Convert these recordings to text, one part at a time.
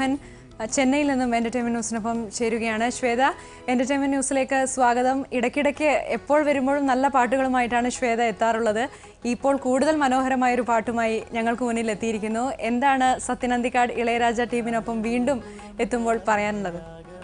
മോഹൻ അഹ് ചെന്നൈയിൽ നിന്നും എന്റർടൈൻമെന്റ് ന്യൂസിനൊപ്പം ചേരുകയാണ് ശ്വേത എന്റർടൈൻമെന്റ് ന്യൂസിലേക്ക് സ്വാഗതം ഇടയ്ക്കിടയ്ക്ക് എപ്പോൾ വരുമ്പോഴും നല്ല പാട്ടുകളുമായിട്ടാണ് ശ്വേത എത്താറുള്ളത് ഇപ്പോൾ കൂടുതൽ മനോഹരമായ ഒരു പാട്ടുമായി ഞങ്ങൾക്ക് മുന്നിൽ എത്തിയിരിക്കുന്നു എന്താണ് സത്യനന്ദിക്കാട് ഇളയരാജ ടീമിനൊപ്പം വീണ്ടും എത്തുമ്പോൾ പറയാനുള്ളത്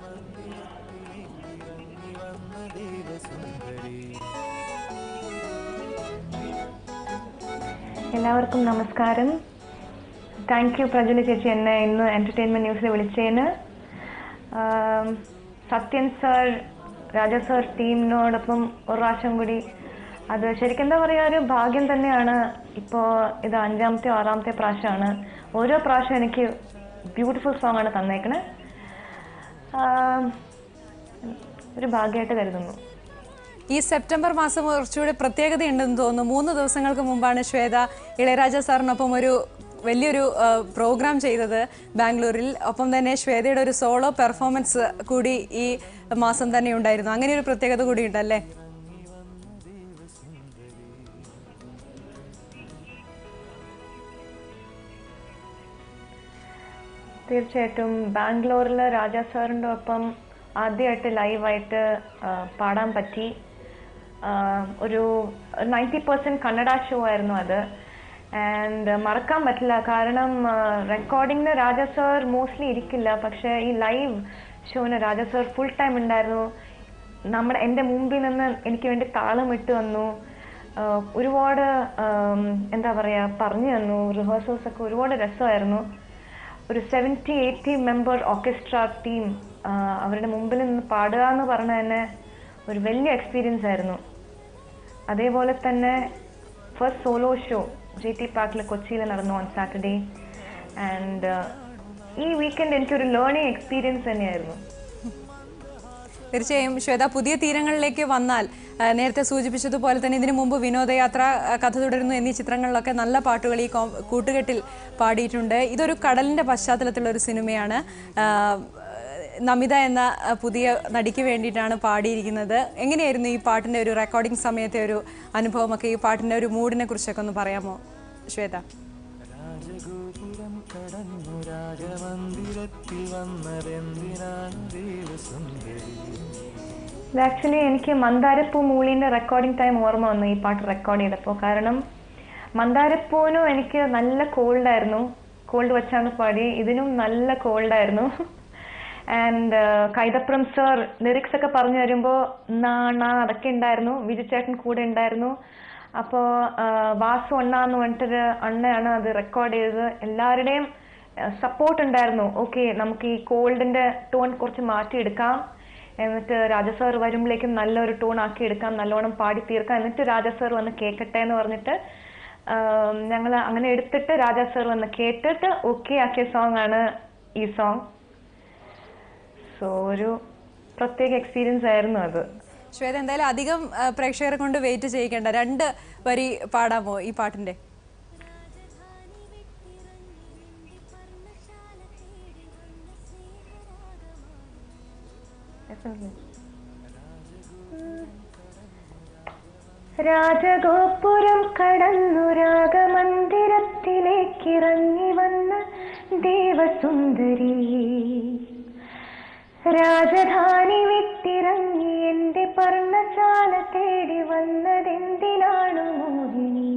എല്ലാവർക്കും നമസ്കാരം താങ്ക് യു പ്രജല ചേച്ചി എന്നെ ഇന്ന് എന്റർടൈൻമെന്റ് ന്യൂസിൽ വിളിച്ചതിന് um, Sathyan sir Raja sir ടീമിനോടൊപ്പം ഒരു പ്രാവശ്യം കൂടി അത് ശരിക്കും എന്താ പറയുക ഒരു ഭാഗ്യം തന്നെയാണ് ഇപ്പോൾ ഇത് അഞ്ചാമത്തെ ആറാമത്തെ പ്രാവശ്യമാണ് ഓരോ പ്രാവശ്യം എനിക്ക് ബ്യൂട്ടിഫുൾ സോങ് ആണ് തന്നേക്കണേ ആം, ഒരു ഭാഗ്യമായിട്ട് കരുതുന്നു ഈ സെപ്റ്റംബർ മാസം കുറച്ചുകൂടി പ്രത്യേകതയുണ്ടെന്ന് തോന്നുന്നു മൂന്ന് ദിവസങ്ങൾക്ക് മുമ്പാണ് ശ്വേത ഇളയരാജ സാറിനൊപ്പം ഒരു വലിയൊരു ആ, പ്രോഗ്രാം ചെയ്തത് ബാംഗ്ലൂരിൽ ഒപ്പം തന്നെ ശ്വേതയുടെ ഒരു സോളോ പെർഫോമൻസ് കൂടി ഈ മാസം തന്നെ ഉണ്ടായിരുന്നു അങ്ങനെ ഒരു പ്രത്യേകത കൂടി ഉണ്ടല്ലേ തീർച്ചയായിട്ടും ബാംഗ്ലൂരിൽ രാജാ സാറിൻ്റെ ഒപ്പം ആദ്യമായിട്ട് ലൈവായിട്ട് പാടാൻ പറ്റി ആ, ഒരു നയൻറ്റി പെർസെൻറ്റ് കന്നഡ ഷോ ആയിരുന്നു അത് ആൻഡ് മറക്കാൻ പറ്റില്ല കാരണം റെക്കോർഡിങ്ങിന് രാജാ സാർ മോസ്റ്റ്ലി ഇരിക്കില്ല പക്ഷേ ഈ ലൈവ് ഷോന് രാജാ സാർ ഫുൾ ടൈം ഉണ്ടായിരുന്നു നമ്മുടെ എൻ്റെ മുമ്പിൽ നിന്ന് എനിക്ക് വേണ്ടി താളം ഇട്ട് വന്നു ആ, ഒരുപാട് ആം, എന്താ പറയുക പറഞ്ഞു തന്നു റിഹേഴ്സൽസ് ഒക്കെ ഒരുപാട് രസമായിരുന്നു ഒരു seventy eighty member orchestra team അവരുടെ മുമ്പിൽ നിന്ന് പാടുക എന്ന് പറഞ്ഞ തന്നെ ഒരു വലിയ എക്സ്പീരിയൻസ് ആയിരുന്നു അതേപോലെ തന്നെ first solo show J T പാർക്കിൽ കൊച്ചിയിൽ നടന്നു ഓൺ സാറ്റർഡേ ആൻഡ് ഈ വീക്കെൻഡ് എനിക്കൊരു ലേണിംഗ് എക്സ്പീരിയൻസ് തന്നെയായിരുന്നു തീർച്ചയായും ശ്വേത പുതിയ തീരങ്ങളിലേക്ക് വന്നാൽ ആ, നേരത്തെ സൂചിപ്പിച്ചതുപോലെ തന്നെ ഇതിനു മുമ്പ് വിനോദയാത്ര ആ, കഥ തുടരുന്നു എന്നീ ചിത്രങ്ങളിലൊക്കെ നല്ല പാട്ടുകൾ ഈ കോ- കൂട്ടുകെട്ടിൽ പാടിയിട്ടുണ്ട് ഇതൊരു കടലിന്റെ പശ്ചാത്തലത്തിലുള്ള ഒരു സിനിമയാണ് ആ, നമിത എന്ന ആ, പുതിയ നടിക്ക് വേണ്ടിയിട്ടാണ് പാടിയിരിക്കുന്നത് എങ്ങനെയായിരുന്നു ഈ പാട്ടിന്റെ ഒരു റെക്കോർഡിംഗ് സമയത്തെ ഒരു അനുഭവമൊക്കെ ഈ പാട്ടിന്റെ ഒരു മൂഡിനെ കുറിച്ചൊക്കെ ഒന്ന് പറയാമോ ശ്വേത രാജഗോപുരം കടന്നു രാജമന്ദിരത്തിൽ വന്നതെന്തിനാണ് ദേവസുന്ദരി ആക്ച്വലി എനിക്ക് മന്ദാരപ്പൂ മൂളിന്റെ റെക്കോർഡിംഗ് ടൈം ഓർമ്മ വന്നു ഈ പാട്ട് റെക്കോർഡ് ചെയ്തപ്പോൾ കാരണം മന്ദാരപ്പൂവിനും എനിക്ക് നല്ല കോൾഡ് ആയിരുന്നു കോൾഡ് വെച്ചാണ് പാടി ഇതിനും നല്ല കോൾഡ് ആയിരുന്നു ആൻഡ് കൈതപ്രം സർ ലിറിക്സ് ഒക്കെ പറഞ്ഞു വരുമ്പോൾ നാണ അതൊക്കെ ഉണ്ടായിരുന്നു വിജു ചേട്ടൻ കൂടെ ഉണ്ടായിരുന്നു അപ്പോൾ വാസു അണ്ണ എന്ന് പറഞ്ഞിട്ടൊരു അണ്ണയാണ് അത് റെക്കോർഡ് ചെയ്തത് എല്ലാവരുടെയും സപ്പോർട്ട് ഉണ്ടായിരുന്നു ഓക്കെ നമുക്ക് ഈ കോൾഡിന്റെ ടോൺ കുറച്ച് മാറ്റിയെടുക്കാം എന്നിട്ട് രാജ സാർ വരുമ്പോഴേക്കും നല്ലൊരു ടോൺ ആക്കി എടുക്കാം നല്ലോണം പാടി തീർക്കാം എന്നിട്ട് രാജ സാർ വന്ന് കേൾക്കട്ടെ എന്ന് പറഞ്ഞിട്ട് ഞങ്ങൾ അങ്ങനെ എടുത്തിട്ട് രാജ സാർ വന്ന് കേട്ടിട്ട് ഓക്കെ ആക്കിയ സോങ് ആണ് ഈ സോങ് സോ ഒരു പ്രത്യേക എക്സ്പീരിയൻസ് ആയിരുന്നു അത് ശ്വേത എന്തായാലും അധികം ആ, പ്രേക്ഷകരെ കൊണ്ട് വെയിറ്റ് ചെയ്യിക്കേണ്ട രണ്ട് വരി പാടാമോ ഈ പാട്ടിന്റെ രാജഗോപുരം കടന്നു രാഗമന്ദിരത്തിലേക്കിറങ്ങി വന്ന ദേവസുന്ദരി രാജധാനി വിട്ടിറങ്ങി എന്റെ പർണശാല തേടി വന്നതെന്തിനാണു മോഹിനി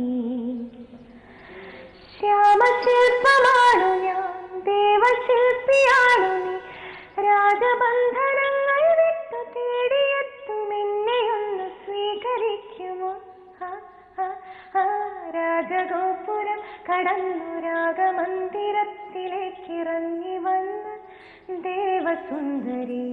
ശ്യാമശില്പമാണു ഞാൻ ദേവശില്പിയാണു നീ രാജബന്ധനങ്ങൾ വിട്ടു തേടിയെത്തും എന്നെയൊന്ന് സ്വീകരിക്കുമോ ആ, ആ, ആ, രാജഗോപുരം കടന്നു രാഗമന്ദിരത്തിലേക്കിറങ്ങി വന്ന ദേവസുന്ദരി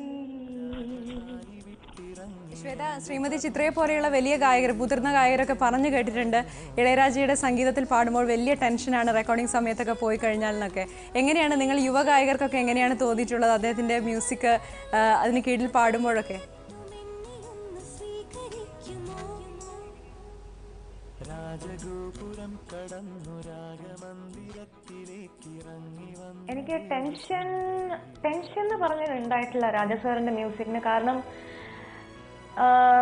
ശ്വേത ശ്രീമതി ചിത്രയെ പോലെയുള്ള വലിയ ഗായകർ മുതിർന്ന ഗായകരൊക്കെ പറഞ്ഞു കേട്ടിട്ടുണ്ട് ഇളയരാജയുടെ സംഗീതത്തിൽ പാടുമ്പോൾ വലിയ ടെൻഷനാണ് റെക്കോർഡിംഗ് സമയത്തൊക്കെ പോയി കഴിഞ്ഞാൽ എന്നൊക്കെ എങ്ങനെയാണ് നിങ്ങൾ യുവ ഗായകർക്കൊക്കെ എങ്ങനെയാണ് തോന്നിയിട്ടുള്ളത് അദ്ദേഹത്തിന്റെ മ്യൂസിക് അതിന് കീഴിൽ പാടുമ്പോഴൊക്കെ രാജഗോപുരം കടന്നു രാഗമന്ദിരത്തിലേക്ക് ഇറങ്ങി വന്നു എനിക്ക് ടെൻഷൻ ടെൻഷൻ എന്ന് പറഞ്ഞത് ഉണ്ടായിട്ടില്ല രാജ സാറിന്റെ മ്യൂസിക്കിന് കാരണം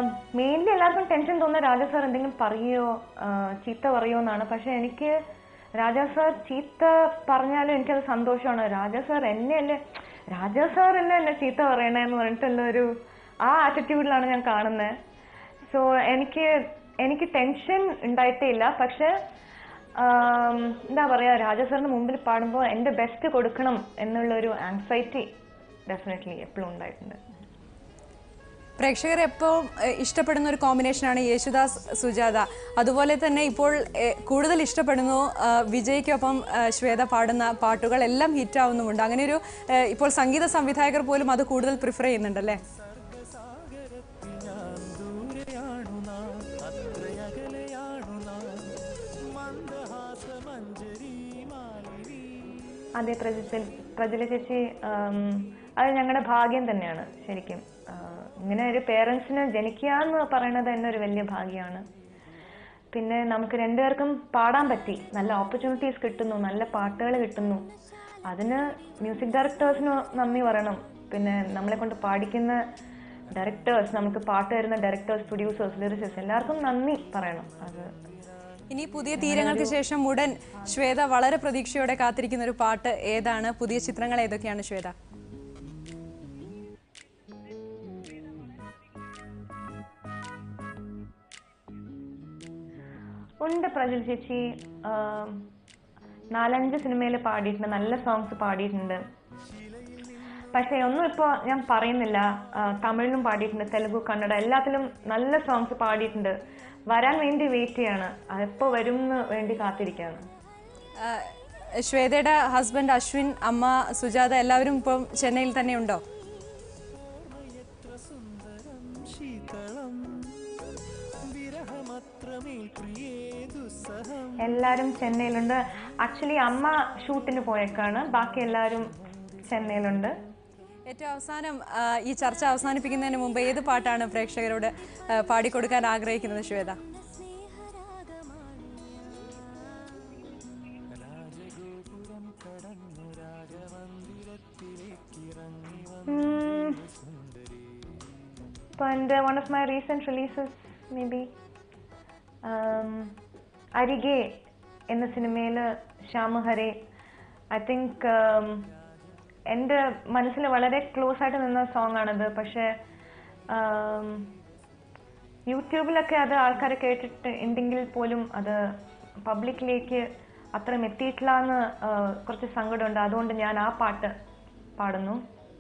മെയിൻലി എല്ലാവർക്കും ടെൻഷൻ തോന്നുന്ന രാജ സാർ എന്തെങ്കിലും പറയോ ചീത്ത പറയോ എന്നാണ് പക്ഷെ എനിക്ക് രാജാ സാർ ചീത്ത പറഞ്ഞാലും എനിക്കത് സന്തോഷമാണ് രാജാ സാർ എന്നെയല്ലേ രാജാ സാർ അല്ലേ എന്നെ ചീത്ത പറയണേന്ന് പറഞ്ഞിട്ടുള്ള ഒരു ആ ആറ്റിറ്റ്യൂഡിലാണ് ഞാൻ കാണുന്നത് സോ എനിക്ക് എനിക്ക് ടെൻഷൻ ഉണ്ടായിട്ടേ ഇല്ല പക്ഷെ ആം, എന്താ പറയാ രാജാ സാറിന് മുമ്പിൽ പാടുമ്പോൾ എൻ്റെ ബെസ്റ്റ് കൊടുക്കണം എന്നുള്ള ഒരു ആങ്സൈറ്റി ഡെഫിനറ്റ്ലി എപ്പോഴും ഉണ്ടായിട്ടുണ്ട് പ്രേക്ഷകർ എപ്പോഴും ഏഹ്, ഇഷ്ടപ്പെടുന്ന ഒരു കോമ്പിനേഷനാണ് യേശുദാസ് സുജാത അതുപോലെ തന്നെ ഇപ്പോൾ ഏഹ്, കൂടുതൽ ഇഷ്ടപ്പെടുന്നു ആഹ്, വിജയ്ക്കൊപ്പം ആഹ്, ശ്വേത പാടുന്ന പാട്ടുകൾ എല്ലാം ഹിറ്റാവുന്നുമുണ്ട് അങ്ങനെ ഒരു ഏഹ്, ഇപ്പോൾ സംഗീത സംവിധായകർ പോലും അത് കൂടുതൽ പ്രിഫർ ചെയ്യുന്നുണ്ടല്ലേ സർഗസാഗരത്തിൽ ഞാൻ ദൂരെയാണു നാം അത്രയകലെയാണു നാം മന്ദഹാസമഞ്ജരി മാലിനി അതെ പ്രജ പ്രജല ചേച്ചി ആം, അത് ഞങ്ങളുടെ ഭാഗ്യം തന്നെയാണ് ശരിക്കും ആ, ഇങ്ങനെ ഒരു പേരൻസിന് ജനിക്കുക എന്ന് പറയുന്നത് തന്നെ ഒരു വലിയ ഭാഗ്യമാണ് പിന്നെ നമുക്ക് രണ്ടുപേർക്കും പാടാൻ പറ്റി നല്ല ഓപ്പർച്യൂണിറ്റീസ് കിട്ടുന്നു നല്ല പാട്ടുകൾ കിട്ടുന്നു അതിന് മ്യൂസിക് ഡയറക്ടേഴ്സിന് നന്ദി പറയണം പിന്നെ നമ്മളെ കൊണ്ട് പാടിക്കുന്ന ഡയറക്ടേഴ്സ് നമുക്ക് പാട്ട് തരുന്ന ഡയറക്ടേഴ്സ് പ്രൊഡ്യൂസേഴ്സ് ലിറിസിസ്റ്റ് എല്ലാവർക്കും നന്ദി പറയണം അത് ഇനി പുതിയ തീരങ്ങൾക്ക് ശേഷം ഉടൻ ശ്വേത വളരെ പ്രതീക്ഷയോടെ കാത്തിരിക്കുന്ന ഒരു പാട്ട് ഏതാണ് പുതിയ ചിത്രങ്ങൾ ഏതൊക്കെയാണ് ശ്വേത ഉണ്ട് പ്രജൽ ചേച്ചി ആം, നാലഞ്ച് സിനിമയിൽ പാടിയിട്ടുണ്ട് നല്ല സോങ്സ് പാടിയിട്ടുണ്ട് പക്ഷേ ഒന്നും ഇപ്പോൾ ഞാൻ പറയുന്നില്ല ആ, തമിഴിലും പാടിയിട്ടുണ്ട് തെലുഗു കന്നഡ എല്ലാത്തിലും നല്ല സോങ്സ് പാടിയിട്ടുണ്ട് വരാൻ വേണ്ടി വെയിറ്റ് ചെയ്യാണ് അതെപ്പോൾ വരും എന്ന് വേണ്ടി കാത്തിരിക്കുകയാണ് ആഹ്, ശ്വേതയുടെ ഹസ്ബൻഡ് അശ്വിൻ അമ്മ സുജാത എല്ലാവരും ഇപ്പം ചെന്നൈയിൽ തന്നെ ഉണ്ടോ എത്ര സുന്ദരം ശീതളം വിരഹമത്രമേൽ പ്രിയേ ദുസ്സഹം എല്ലാവരും ചെന്നൈയിലുണ്ട് ആക്ച്വലി അമ്മ ഷൂട്ടിന് പോയേക്കാണ് ബാക്കി എല്ലാവരും ചെന്നൈയിലുണ്ട് ഏറ്റവും അവസാനം ആഹ്, ഈ ചർച്ച അവസാനിപ്പിക്കുന്നതിന് മുമ്പ് ഏത് പാട്ടാണ് പ്രേക്ഷകരോട് ആഹ്, പാടിക്കൊടുക്കാൻ ആഗ്രഹിക്കുന്നത് ശ്വേത രാജഗോപുരം കടന്നു രാജമന്ദിരത്തിലേക്കിറങ്ങി Mm. Sundari And uh, one of my recent releases, maybe, um, അരികെ എന്ന സിനിമയിൽ ശ്യാമഹരെ ഐ തിങ്ക് എൻ്റെ മനസ്സിൽ വളരെ ക്ലോസ് ആയിട്ട് നിന്ന സോങ് ആണത് പക്ഷേ um, യൂട്യൂബിലൊക്കെ അത് ആൾക്കാർ കേട്ടിട്ട് ഉണ്ടെങ്കിൽ പോലും അത് പബ്ലിക്കിലേക്ക് അത്രയും എത്തിയിട്ടില്ല എന്ന് കുറച്ച് സങ്കടമുണ്ട് അതുകൊണ്ട് ഞാൻ ആ പാട്ട് പാടുന്നു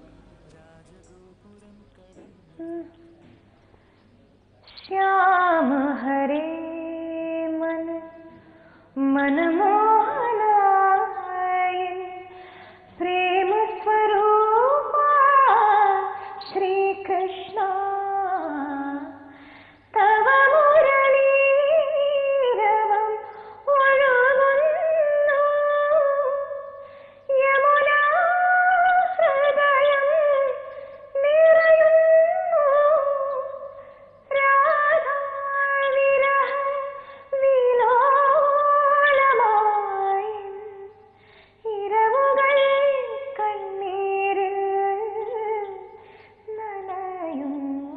श्याम हरे मन मनमोहनाय प्रेम स्वरूपा श्री कृष्ण तव मुरलीरवं ഒഴുകുന്നു യമുനാ ഹൃദയം നിറയുന്നു രാധാ വിരഹ വിലോലമായി ഇരവുകൾ കണ്ണീരിൽ നനയുന്നു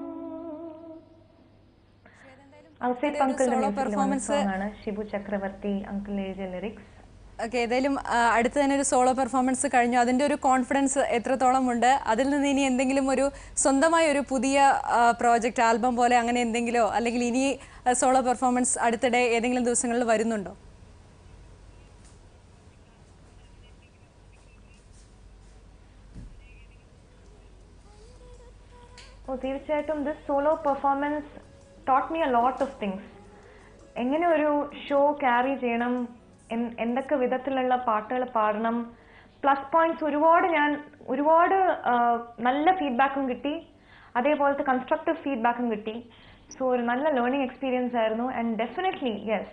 ഔസേപ്പ് അങ്കിളിന്റെ performance- സോങ് ആണ് ഷിബു ചക്രവർത്തി അങ്കിൾ എഴുതിയ ലിറിക്സ് ഓക്കെ ഏതായാലും ആ, അടുത്ത് തന്നെ ഒരു സോളോ പെർഫോമൻസ് കഴിഞ്ഞു അതിൻ്റെ ഒരു കോൺഫിഡൻസ് എത്രത്തോളം ഉണ്ട് അതിൽ നിന്ന് ഇനി എന്തെങ്കിലും ഒരു സ്വന്തമായ ഒരു പുതിയ പ്രോജക്റ്റ് ആൽബം പോലെ അങ്ങനെ എന്തെങ്കിലോ അല്ലെങ്കിൽ ഇനി സോളോ പെർഫോമൻസ് അടുത്തിടെ ഏതെങ്കിലും ദിവസങ്ങളിൽ വരുന്നുണ്ടോ ഓ തീർച്ചയായിട്ടും this solo performance taught me a lot of things എങ്ങനെ ഒരു ഷോ ക്യാരി ചെയ്യണം എൻ- എന്തൊക്കെ വിധത്തിലുള്ള പാട്ടുകൾ പാടണം പ്ലസ് പോയിന്റ്സ് ഒരുപാട് ഞാൻ ഒരുപാട് ആ, നല്ല ഫീഡ്ബാക്കും കിട്ടി അതേപോലത്തെ കൺസ്ട്രക്റ്റീവ് ഫീഡ്ബാക്കും കിട്ടി സോ ഒരു നല്ല ലേണിംഗ് എക്സ്പീരിയൻസ് ആയിരുന്നു and definitely yes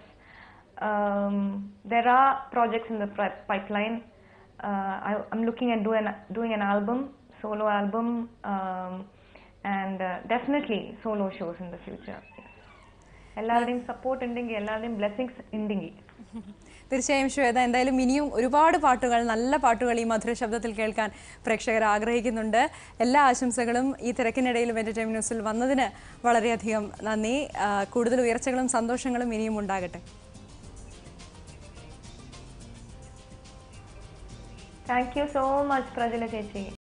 there are projects in the pipeline I'm looking at do doing an album solo album um, and uh, definitely solo shows in the future. എല്ലാവരുടെയും support ഉണ്ടെങ്കിൽ എല്ലാവരുടെയും blessings ഉണ്ടെങ്കിൽ തീർച്ചയായും ശ്വേത എന്തായാലും ഇനിയും ഒരുപാട് പാട്ടുകൾ നല്ല പാട്ടുകൾ ഈ മധുര ശബ്ദത്തിൽ കേൾക്കാൻ പ്രേക്ഷകർ ആഗ്രഹിക്കുന്നുണ്ട് എല്ലാ ആശംസകളും ഈ തിരക്കിനിടയിലും എൻ്റർടൈൻമെൻറ്റ് ന്യൂസിൽ വന്നതിന് വളരെയധികം നന്ദി ആ, കൂടുതൽ ഉയർച്ചകളും സന്തോഷങ്ങളും ഇനിയും ഉണ്ടാകട്ടെ thank you so much Prajala ചേച്ചി